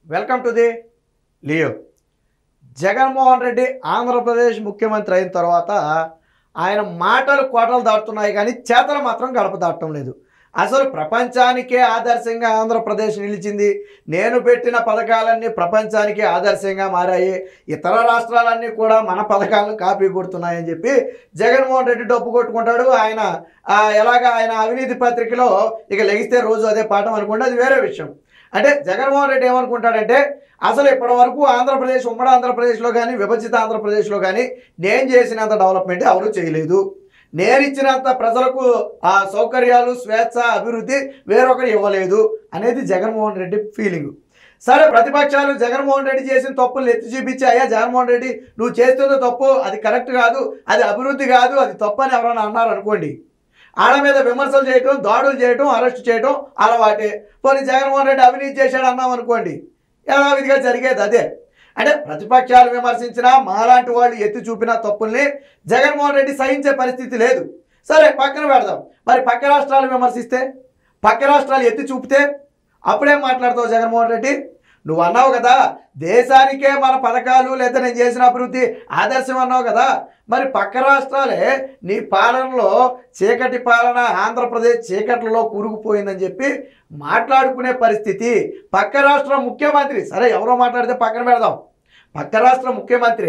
Welcome to the Leo Jaganmohan Reddy Andhra Pradesh ముఖ్యమంత్రి అయిన తర్వాత ఆయన మాటలు కోటలు దాటుతున్నాయి కానీ చేతలు మాత్రం గడప దాటడం లేదు అసలు ప్రపంచానికే ఆదర్శంగా ఆంధ్రప్రదేశ్ నిలిచింది నేను పెట్టిన పథకాలన్నీ ప్రపంచానికి ఆదర్శంగా మారాయి ఇతర రాష్ట్రాలన్నీ కూడా మన పథకాలను కాపీ కొడుతున్నాయని చెప్పి జగన్మోహన్ రెడ్డి డప్పు కొట్టుకుంటాడు ఆయన ఆ, ఎలాగ ఆయన అవినీతి పత్రికలో ఇక లెగిస్తే రోజు అదే పాఠం అనుకోండి అది వేరే విషయం అంటే జగన్మోహన్ రెడ్డి ఏమనుకుంటాడంటే అసలు ఇప్పటి వరకు ఆంధ్రప్రదేశ్ ఉమ్మడి ఆంధ్రప్రదేశ్లో కానీ విభజిత ఆంధ్రప్రదేశ్లో కానీ నేను చేసినంత డెవలప్మెంట్ ఎవరు చేయలేదు నేను ఇచ్చినంత ప్రజలకు ఆ సౌకర్యాలు స్వేచ్ఛ అభివృద్ధి వేరొకరు ఇవ్వలేదు అనేది జగన్మోహన్ రెడ్డి ఫీలింగ్ సరే ప్రతిపక్షాలు జగన్మోహన్ రెడ్డి చేసిన తప్పులు ఎత్తి చూపించి అయ్యా జగన్మోహన్ రెడ్డి నువ్వు చేస్తున్న తప్పు అది కరెక్ట్ కాదు అది అభివృద్ధి కాదు అది తప్పు అని ఎవరైనా అన్నారు అనుకోండి ఆడ మీద విమర్శలు చేయటం దాడులు చేయటం అరెస్ట్ చేయటం అలవాటే పోనీ జగన్మోహన్ రెడ్డి అవినీతి చేశాడు అన్నాం అనుకోండి యథావిధిగా జరిగేది అదే అంటే ప్రతిపక్షాలు విమర్శించినా మాలాంటి వాళ్ళు ఎత్తి చూపిన తప్పుల్ని జగన్మోహన్ రెడ్డి సహించే పరిస్థితి లేదు సరే పక్కన పెడదాం మరి పక్క రాష్ట్రాలు విమర్శిస్తే పక్క రాష్ట్రాలు ఎత్తి చూపితే అప్పుడేం మాట్లాడతావు జగన్మోహన్ రెడ్డి నువ్వు అన్నావు కదా దేశానికే మన పథకాలు లేదా నేను చేసిన అభివృద్ధి ఆదర్శం అన్నావు కదా మరి పక్క రాష్ట్రాలే నీ పాలనలో చీకటి పాలన ఆంధ్రప్రదేశ్ చీకట్లలో కూరుకుపోయిందని చెప్పి మాట్లాడుకునే పరిస్థితి పక్క రాష్ట్ర ముఖ్యమంత్రి సరే ఎవరో మాట్లాడితే పక్కన పెడదాం పక్క రాష్ట్ర ముఖ్యమంత్రి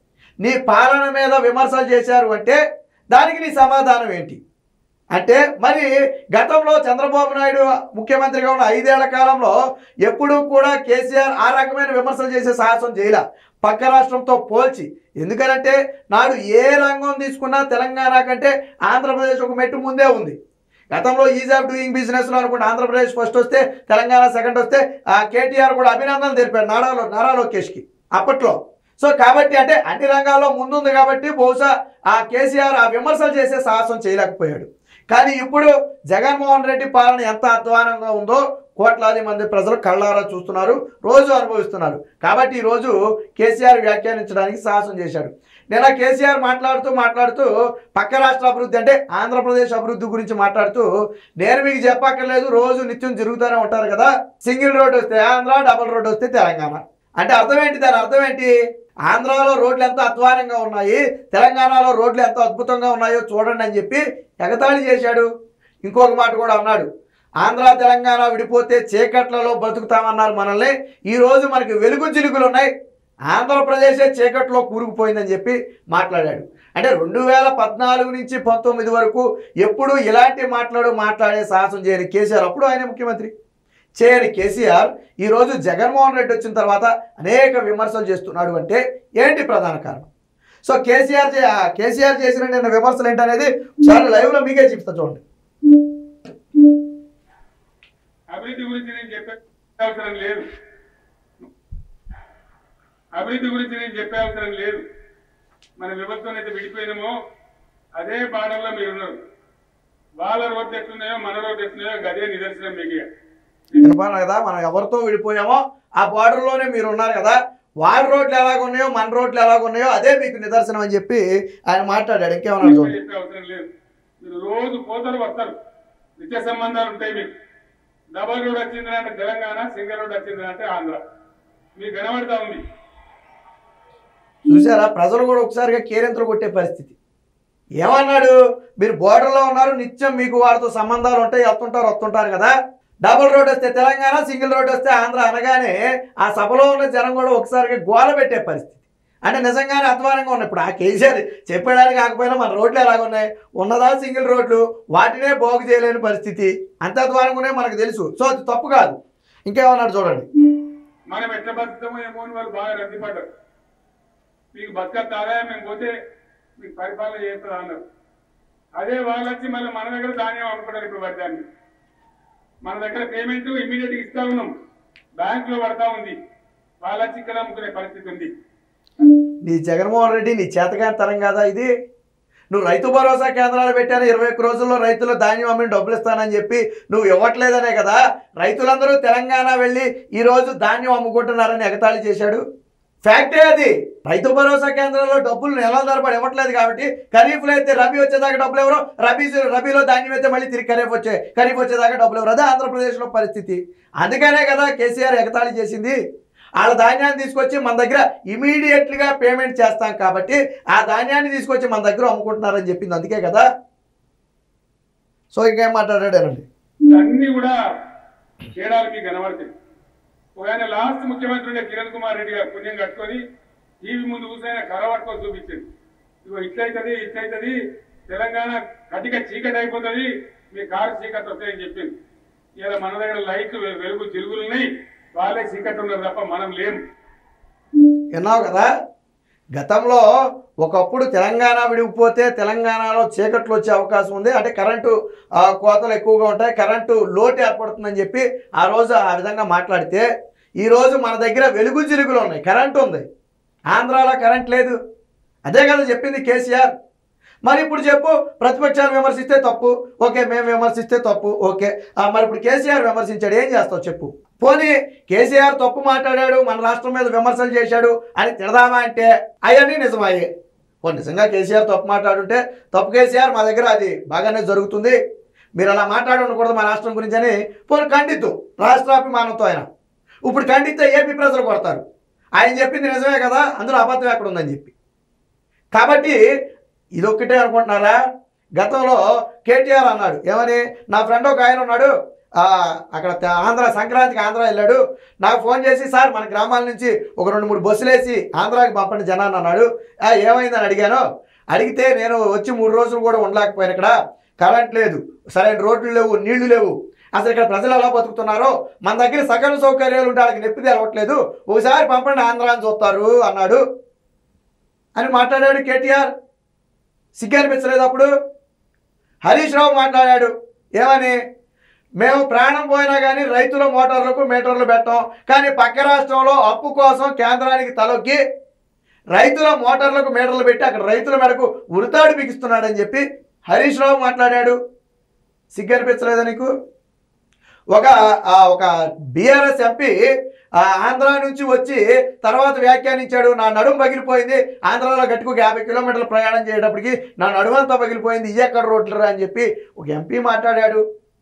నీ పాలన మీద విమర్శలు చేశారు అంటే దానికి నీ సమాధానం ఏంటి అంటే మరి గతంలో చంద్రబాబు నాయుడు ముఖ్యమంత్రిగా ఉన్న ఐదేళ్ల కాలంలో ఎప్పుడూ కూడా కేసీఆర్ ఆ రకమైన విమర్శలు చేసే సాహసం చేయలే పక్క రాష్ట్రంతో పోల్చి ఎందుకనంటే నాడు ఏ రంగం తీసుకున్నా తెలంగాణ కంటే ఆంధ్రప్రదేశ్ ఒక మెట్టు ముందే ఉంది గతంలో ఈజ్ ఆఫ్ డూయింగ్ బిజినెస్లో అనుకుంటే ఆంధ్రప్రదేశ్ ఫస్ట్ వస్తే తెలంగాణ సెకండ్ వస్తే ఆ కేటీఆర్ కూడా అభినందనలు తెలిపారు నారాలో నారా లోకేష్కి అప్పట్లో సో కాబట్టి అంటే అన్ని రంగాల్లో ముందుంది కాబట్టి బహుశా ఆ కేసీఆర్ ఆ విమర్శలు చేసే సాహసం చేయలేకపోయాడు కానీ ఇప్పుడు జగన్మోహన్ రెడ్డి పాలన ఎంత అధ్వానంగా ఉందో కోట్లాది మంది ప్రజలు కళ్ళారా చూస్తున్నారు రోజు అనుభవిస్తున్నారు కాబట్టి ఈరోజు కేసీఆర్ వ్యాఖ్యానించడానికి సాహసం చేశాడు నిన్న కేసీఆర్ మాట్లాడుతూ మాట్లాడుతూ పక్క రాష్ట్ర అభివృద్ధి అంటే ఆంధ్రప్రదేశ్ అభివృద్ధి గురించి మాట్లాడుతూ నేను మీకు చెప్పక్కర్లేదు రోజు నిత్యం తిరుగుతూనే ఉంటారు కదా సింగిల్ రోడ్ వస్తే ఆంధ్ర డబుల్ రోడ్ వస్తే తెలంగాణ అంటే అర్థం ఏంటి దాని అర్థం ఏంటి ఆంధ్రాలో రోడ్లు ఎంత అధ్వానంగా ఉన్నాయి తెలంగాణలో రోడ్లు ఎంత అద్భుతంగా ఉన్నాయో చూడండి అని చెప్పి ఎగతాళి చేశాడు ఇంకొక మాట కూడా అన్నాడు ఆంధ్ర తెలంగాణ విడిపోతే చీకట్లలో బతుకుతామన్నారు మనల్ని ఈరోజు మనకి వెలుగు చిలుకులు ఉన్నాయి ఆంధ్రప్రదేశే చీకట్లో కూరుకుపోయిందని చెప్పి మాట్లాడాడు అంటే రెండు వేల పద్నాలుగు నుంచి పంతొమ్మిది వరకు ఎప్పుడు ఇలాంటి మాట్లాడు మాట్లాడే సాహసం చేయని కేసీఆర్ అప్పుడు ఆయన ముఖ్యమంత్రి చేయని కేసీఆర్ ఈరోజు జగన్మోహన్ రెడ్డి వచ్చిన తర్వాత అనేక విమర్శలు చేస్తున్నాడు అంటే ఏంటి ప్రధాన కారణం సో కేసీఆర్ చే- ఆ కేసీఆర్ చేసిన నిన్న విమర్శలు ఏంటనేది ఒకసారి లైవ్లో మీకే చెప్తా చూడండి అభివృద్ధి గురించి నేను చెప్పే అవసరం లేదు అభివృద్ధి గురించి నేను చెప్పే అవసరం లేదు మన వ్యవస్థను అయితే విడిపోయినామో అదే బాణంలో మీరున్నారు వాళ్ళ రోడ్లు ఎట్లున్నాయో మన రోడ్లు ఎట్లున్నాయో గదే నిదర్శనం మీకు వినపడాలి కదా మనం ఎవరితో విడిపోయామో ఆ బార్డర్లోనే మీరు ఉన్నారు కదా వాళ్ళ రోడ్లు ఎలాగ ఉన్నాయో మన రోడ్లు ఎలాగ ఉన్నాయో అదే మీకు నిదర్శనం అని చెప్పి ఆయన మాట్లాడాడు ఇంకేమన్నా చూడండి చెప్పే అవసరం లేదు మీరు రోజు పోతారు వస్తారు నిత్య సంబంధాలు ఉంటాయి మీకు డబల్ రోడ్ వచ్చిందంటే తెలంగాణ సింగిల్ రోడ్ వచ్చిందంటే ఆంధ్ర మీకు కనబడతా ఉంది చూసారా ప్రజలు కూడా ఒకసారిగా కేరింతలు కొట్టే పరిస్థితి ఏమన్నాడు మీరు బోర్డర్లో ఉన్నారు నిత్యం మీకు వాళ్ళతో సంబంధాలు ఉంటాయి వెళ్తుంటారు వస్తుంటారు కదా డబుల్ రోడ్ వస్తే తెలంగాణ సింగిల్ రోడ్ వస్తే ఆంధ్ర అనగానే ఆ సభలో ఉన్న జనం కూడా ఒకసారిగా గోల పెట్టే పరిస్థితి అంటే నిజంగానే అధ్వానంగా ఉన్నాయి ఇప్పుడు ఆ కేసీఆర్ చెప్పడానికి కాకపోయినా మన రోడ్లు ఎలాగ ఉన్నాయి ఉన్నదా సింగిల్ రోడ్లు వాటినే బాగు చేయలేని పరిస్థితి అంత అధ్వానంగా ఉన్నాయి మనకు తెలుసు సో అది తప్పు కాదు ఇంకేమన్నాడు చూడండి మనం ఎట్లా బతుకుతామో ఏమో అని వాళ్ళు బాగా రద్దీపడ్డారు మీకు బతకත් ఆదాయం మేము పోతే మీకు పరిపాలన చేస్తారు అన్నారు అదే వాళ్ళు వచ్చి మళ్ళీ మన దగ్గర ధాన్యం అమ్ముకుంటారు ఇప్పుడు వర్గాన్ని మన దగ్గర పేమెంట్ ఇమీడియట్ ఇస్తా ఉన్నాం బ్యాంక్ లో పడతా ఉంది వాళ్ళు వచ్చి ఇక్కడ అమ్ముకునే పరిస్థితి ఉంది నీ జగన్మోహన్ రెడ్డి నీ చేతకాని తరం కదా ఇది నువ్వు రైతు భరోసా కేంద్రాలు పెట్టాను ఇరవై ఒక్క రోజుల్లో రైతులు ధాన్యం అమ్మిన డబ్బులు ఇస్తానని చెప్పి నువ్వు ఇవ్వట్లేదనే కదా రైతులందరూ తెలంగాణ వెళ్ళి ఈరోజు ధాన్యం అమ్ముకుంటున్నారని ఎగతాళి చేశాడు ఫ్యాక్టే అది రైతు భరోసా కేంద్రాల్లో డబ్బులు నెలల తరబడి ఇవ్వట్లేదు కాబట్టి ఖరీఫ్లో అయితే రబీ వచ్చేదాకా డబ్బులు ఎవరు రబీ రబీలో ధాన్యం అయితే మళ్ళీ తిరిగి ఖరీఫ్ వచ్చే ఖరీఫ్ వచ్చేదాకా డబ్బులు ఎవరు అదే ఆంధ్రప్రదేశ్లో పరిస్థితి అందుకనే కదా కేసీఆర్ ఎగతాళి చేసింది వాళ్ళ ధాన్యాన్ని తీసుకొచ్చి మన దగ్గర ఇమీడియట్లీగా పేమెంట్ చేస్తాం కాబట్టి ఆ ధాన్యాన్ని తీసుకొచ్చి మన దగ్గర అమ్ముకుంటున్నారని చెప్పింది అందుకే కదా సో ఇంకేం మాట్లాడాడేనండి అన్ని కూడా తేడాలు మీకు కనబడతాయి ఒక ఆయన లాస్ట్ ముఖ్యమంత్రి ఉండే కిరణ్ కుమార్ రెడ్డి గారు పుణ్యం కట్టుకొని టీవీ ముందు కూర్చొని కర్ర పట్టుకొని చూపించింది ఇగో ఇట్లయితది ఇట్లయితది తెలంగాణ కటిక చీకటి అయిపోతుంది మీ కారు చీకటి వస్తాయని చెప్పింది ఇలా మన దగ్గర లైట్లు వె- వెలుగు జిలుగులు ఉన్నాయి వాళ్ళే చీకటి ఉన్నారు తప్ప మనం లేము విన్నావు కదా గతంలో ఒకప్పుడు తెలంగాణ విడిగిపోతే తెలంగాణలో చీకట్లు వచ్చే అవకాశం ఉంది అంటే కరెంటు ఆ, కోతలు ఎక్కువగా ఉంటాయి కరెంటు లోటు ఏర్పడుతుందని చెప్పి ఆ రోజు ఆ విధంగా మాట్లాడితే ఈరోజు మన దగ్గర వెలుగు జిలుగులు ఉన్నాయి కరెంటు ఉంది ఆంధ్రాలో కరెంట్ లేదు అదే కదా చెప్పింది కేసీఆర్ మరి ఇప్పుడు చెప్పు ప్రతిపక్షాలు విమర్శిస్తే తప్పు ఓకే మేము విమర్శిస్తే తప్పు ఓకే ఆ, మరి ఇప్పుడు కేసీఆర్ విమర్శించాడు ఏం చేస్తావు చెప్పు పోనీ కేసీఆర్ తప్పు మాట్లాడాడు మన రాష్ట్రం మీద విమర్శలు చేశాడు అని తిడదామా అంటే అవన్నీ నిజమాయే ఓ నిజంగా కేసీఆర్ తప్పు మాట్లాడుంటే తప్పు కేసీఆర్ మా దగ్గర అది బాగానే జరుగుతుంది మీరు అలా మాట్లాడి ఉండకూడదు మా రాష్ట్రం గురించి అని పోనీ ఖండిద్దు రాష్ట్రాభిమానంతో ఆయన ఇప్పుడు ఖండిస్తే ఏపీ ప్రజలు కొడతారు ఆయన చెప్పింది నిజమే కదా అందులో అబద్ధం ఎక్కడ ఉందని చెప్పి కాబట్టి ఇదొక్కటే అనుకుంటున్నారా గతంలో కేటీఆర్ అన్నాడు ఏమని నా ఫ్రెండ్ ఒక ఆయన ఉన్నాడు ఆ, అక్కడ త- ఆంధ్ర సంక్రాంతికి ఆంధ్ర వెళ్ళాడు నాకు ఫోన్ చేసి సార్ మన గ్రామాల నుంచి ఒక రెండు మూడు బస్సులు వేసి ఆంధ్రాకి పంపండి జనాన్ని అన్నాడు "ఆ, ఏమైందని అడిగాను అడిగితే నేను వచ్చి మూడు రోజులు కూడా ఉండలేకపోయాను ఇక్కడ కరెంట్ లేదు సరైన రోడ్లు లేవు నీళ్లు లేవు అసలు ఇక్కడ ప్రజలు ఎలా బతుకుతున్నారో మన దగ్గర సకల సౌకర్యాలు ఉంటే వాళ్ళకి నొప్పి తెలవట్లేదు ఒకసారి పంపండి ఆంధ్ర అని చూస్తారు అన్నాడు అని మాట్లాడాడు కేటీఆర్ సిగ్గు అనిపించలేదు అప్పుడు హరీష్ రావు మాట్లాడాడు ఏమని మేము ప్రాణం పోయినా కానీ రైతుల మోటార్లకు మీటర్లు పెట్టాం కానీ పక్క రాష్ట్రంలో అప్పు కోసం కేంద్రానికి తలొక్కి రైతుల మోటార్లకు మీటర్లు పెట్టి అక్కడ రైతుల మేడకు ఉరితాడు బిగిస్తున్నాడని చెప్పి హరీష్ రావు మాట్లాడాడు సిగ్గు అనిపించలేదా నీకు ఒక ఆ, ఒక బీఆర్ఎస్ ఎంపీ ఆ, ఆంధ్ర నుంచి వచ్చి తర్వాత వ్యాఖ్యానించాడు నా నడుము పగిలిపోయింది ఆంధ్రాలో గట్టుకు యాభై కిలోమీటర్లు ప్రయాణం చేయటప్పటికి నా నడుమంతా పగిలిపోయింది ఇవి ఎక్కడ రోడ్లు అని చెప్పి ఒక ఎంపీ మాట్లాడాడు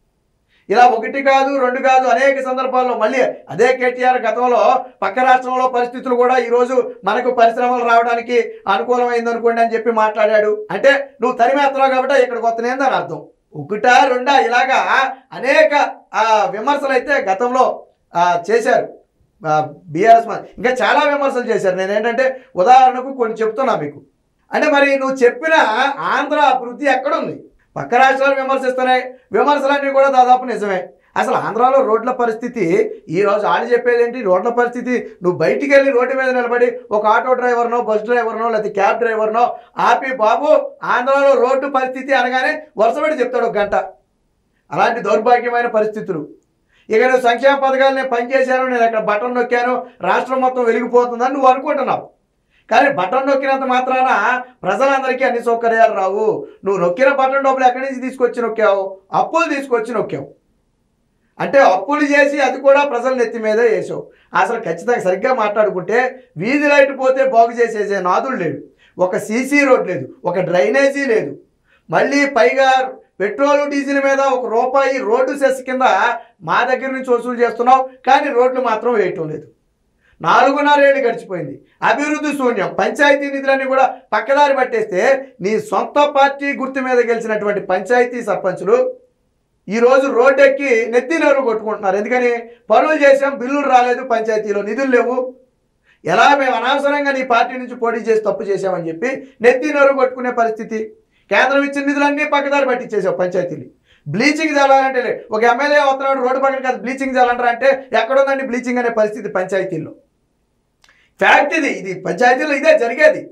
ఇలా ఒకటి కాదు రెండు కాదు అనేక సందర్భాల్లో మళ్ళీ అదే కేటీఆర్ గతంలో పక్క రాష్ట్రంలో పరిస్థితులు కూడా ఈరోజు మనకు పరిశ్రమలు రావడానికి అనుకూలమైంది అనుకోండి అని చెప్పి మాట్లాడాడు అంటే నువ్వు తరిమేస్తున్నావు కాబట్టి ఇక్కడికి వస్తున్నాయని అర్థం ఒకటా రెండా ఇలాగా అనేక ఆ, విమర్శలు అయితే గతంలో ఆ, చేశారు బీఆర్ఎస్ ఇంకా చాలా విమర్శలు చేశారు నేను ఏంటంటే ఉదాహరణకు కొన్ని చెప్తున్నా మీకు అంటే మరి నువ్వు చెప్పిన ఆంధ్ర అభివృద్ధి ఎక్కడుంది పక్క రాష్ట్రాలు విమర్శిస్తున్నాయి విమర్శలన్నీ కూడా దాదాపు నిజమే అసలు ఆంధ్రాలో రోడ్ల పరిస్థితి ఈ రోజు వాళ్ళు చెప్పేది ఏంటి రోడ్ల పరిస్థితి నువ్వు బయటికి వెళ్ళి రోడ్డు మీద నిలబడి ఒక ఆటో డ్రైవర్నో బస్ డ్రైవర్నో లేకపోతే క్యాబ్ డ్రైవర్నో ఆపి బాబు ఆంధ్రాలో రోడ్డు పరిస్థితి అనగానే వరుసపెట్టి చెప్తాడు ఒక గంట అలాంటి దౌర్భాగ్యమైన పరిస్థితులు ఇక నువ్వు సంక్షేమ పథకాలు నేను పనిచేశాను నేను అక్కడ బటన్ నొక్కాను రాష్ట్రం మొత్తం వెలిగిపోతుందని నువ్వు అనుకుంటున్నావు కానీ బటన్ నొక్కినంత మాత్రాన ప్రజలందరికీ అన్ని సౌకర్యాలు రావు నువ్వు నొక్కిన బటన్ డబ్బులు ఎక్కడి నుంచి తీసుకొచ్చి నొక్కావు అప్పులు తీసుకొచ్చి నొక్కావు అంటే అప్పులు చేసి అది కూడా ప్రజల నెత్తి మీదే వేసావు అసలు ఖచ్చితంగా సరిగ్గా మాట్లాడుకుంటే వీధి లైట్ పోతే బాగు చేసేసే నాదుడు లేడు ఒక సీసీ రోడ్ లేదు ఒక డ్రైనేజీ లేదు మళ్ళీ పైగా పెట్రోల్ డీజిల్ మీద ఒక రూపాయి రోడ్డు సెస్ కింద మా దగ్గర నుంచి వసూలు చేస్తున్నావు కానీ రోడ్లు మాత్రం వేయటం లేదు నాలుగున్నరేళ్ళు గడిచిపోయింది అభివృద్ధి శూన్యం పంచాయతీ నిధులన్నీ కూడా పక్కదారి పట్టేస్తే నీ సొంత పార్టీ గుర్తు మీద గెలిచినటువంటి పంచాయతీ సర్పంచులు ఈరోజు రోడ్డు ఎక్కి నెత్తి నోరు కొట్టుకుంటున్నారు ఎందుకని పనులు చేసాం బిల్లులు రాలేదు పంచాయతీలో నిధులు లేవు ఎలా మేము అనవసరంగా నీ పార్టీ నుంచి పోటీ చేసి తప్పు చేశామని చెప్పి నెత్తి నోరు కొట్టుకునే పరిస్థితి కేంద్రం ఇచ్చిన నిధులన్నీ పక్కదారి పట్టించేసావు పంచాయతీలు బ్లీచింగ్ చల్లాలంటే లే. ఒక ఎమ్మెల్యే అవుతున్నాడు రోడ్డు పక్కన కాదు బ్లీచింగ్ చల్లంటారా అంటే ఎక్కడుందండి బ్లీచింగ్ అనే పరిస్థితి పంచాయతీల్లో ఫ్యాక్ట్ ఇది ఇది పంచాయతీలో ఇదే జరిగేది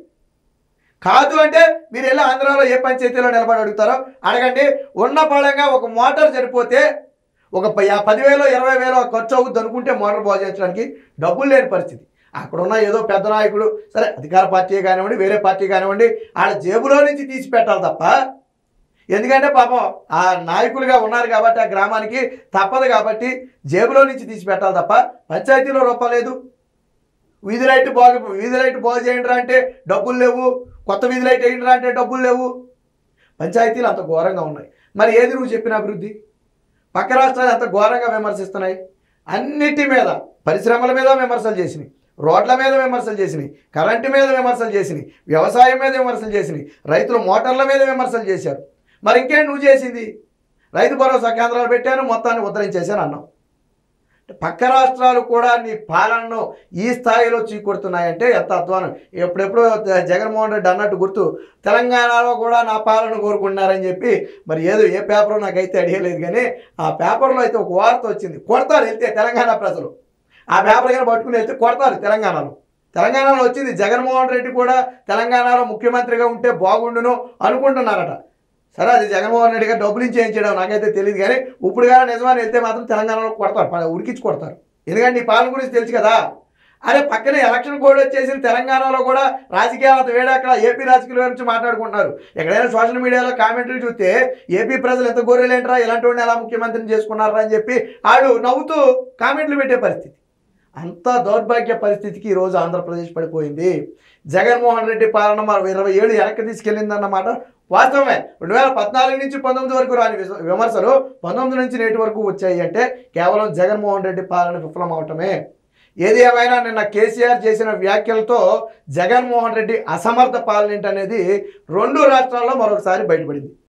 కాదు అంటే మీరు వెళ్ళి ఆంధ్రాలో ఏ పంచాయతీలో నిలబడి అడుగుతారో అడగండి ఉన్న పడంగా ఒక మోటార్ చనిపోతే ఒక ప- యా- పదివేలో ఇరవై వేలో ఖర్చు అవుద్ది అనుకుంటే మోటార్ బాగు చేయించడానికి డబ్బులు లేని పరిస్థితి అక్కడ ఉన్న ఏదో పెద్ద నాయకుడు సరే అధికార పార్టీ కానివ్వండి వేరే పార్టీ కానివ్వండి వాళ్ళ జేబులో నుంచి తీసి పెట్టాలి తప్ప ఎందుకంటే పాపం ఆ నాయకులుగా ఉన్నారు కాబట్టి ఆ గ్రామానికి తప్పదు కాబట్టి జేబులో నుంచి తీసి పెట్టాలి తప్ప పంచాయతీలో రూపాయలేదు వీధి లైట్ బాగు వీధి లైట్ బాగు చేయండి అంటే డబ్బులు లేవు కొత్త వీధి లైట్ వేయండి అంటే డబ్బులు లేవు పంచాయతీలు అంత ఘోరంగా ఉన్నాయి మరి ఏది నువ్వు చెప్పిన అభివృద్ధి పక్క రాష్ట్రాలు అంత ఘోరంగా విమర్శిస్తున్నాయి అన్నిటి మీద పరిశ్రమల మీద విమర్శలు చేసినాయి రోడ్ల మీద విమర్శలు చేసినాయి కరెంటు మీద విమర్శలు చేసినాయి వ్యవసాయం మీద విమర్శలు చేసినాయి రైతుల మోటార్ల మీద విమర్శలు చేశారు మరి ఇంకేం నువ్వు చేసింది రైతు భరోసా కేంద్రాలు పెట్టాను మొత్తాన్ని ఉద్ధరించేశాను అన్నావు పక్క రాష్ట్రాలు కూడా నీ పాలనను ఈ స్థాయిలో చీకొడుతున్నాయంటే ఎంత అధ్వానం ఎప్పుడెప్పుడో జగన్మోహన్ రెడ్డి అన్నట్టు గుర్తు తెలంగాణలో కూడా నా పాలన కోరుకుంటున్నారని చెప్పి మరి ఏదో ఏ పేపరో నాకైతే అడిగలేదు కానీ ఆ పేపర్లో అయితే ఒక వార్త వచ్చింది కొడతారు వెళ్తే తెలంగాణ ప్రజలు ఆ పేపర్ కానీ పట్టుకుని వెళ్తే కొడతారు తెలంగాణలో తెలంగాణలో వచ్చింది జగన్మోహన్ రెడ్డి కూడా తెలంగాణలో ముఖ్యమంత్రిగా ఉంటే బాగుండును అనుకుంటున్నారట సరే అది జగన్మోహన్ రెడ్డి గారు డబ్బులు ఇచ్చి ఏం చేయడం నాకైతే తెలియదు కానీ ఇప్పుడు కానీ నిజమని వెళ్తే మాత్రం తెలంగాణలో కొడతారు ప- ఉడికించి కొడతారు ఎందుకంటే నీ పాలన గురించి తెలుసు కదా అరే పక్కనే ఎలక్షన్ కోడ్ వచ్చేసిన తెలంగాణలో కూడా రాజకీయాలు అంత వేడక్కడ ఏపీ రాజకీయాల గురించి మాట్లాడుకుంటున్నారు ఎక్కడైనా సోషల్ మీడియాలో కామెంట్లు చూస్తే ఏపీ ప్రజలు ఎంత గొర్రెలేంటరా ఇలాంటి వాడిని ఎలా ముఖ్యమంత్రిని చేసుకున్నారా అని చెప్పి వాళ్ళు నవ్వుతూ కామెంట్లు పెట్టే పరిస్థితి అంత దౌర్భాగ్య పరిస్థితికి ఈరోజు ఆంధ్రప్రదేశ్ పడిపోయింది జగన్మోహన్ రెడ్డి పాలన మనం ఇరవై ఏడు వెనక్కి తీసుకెళ్ళిందన్నమాట వాస్తవమే రెండు వేల పద్నాలుగు నుంచి పంతొమ్మిది వరకు రాని విస- విమర్శలు పంతొమ్మిది నుంచి నేటి వరకు వచ్చాయి అంటే కేవలం జగన్మోహన్ రెడ్డి పాలన విఫలం అవటమే ఏది ఏమైనా నిన్న కేసీఆర్ చేసిన వ్యాఖ్యలతో జగన్మోహన్ రెడ్డి అసమర్థ పాలన ఏంటనేది రెండు రాష్ట్రాల్లో మరొకసారి బయటపడింది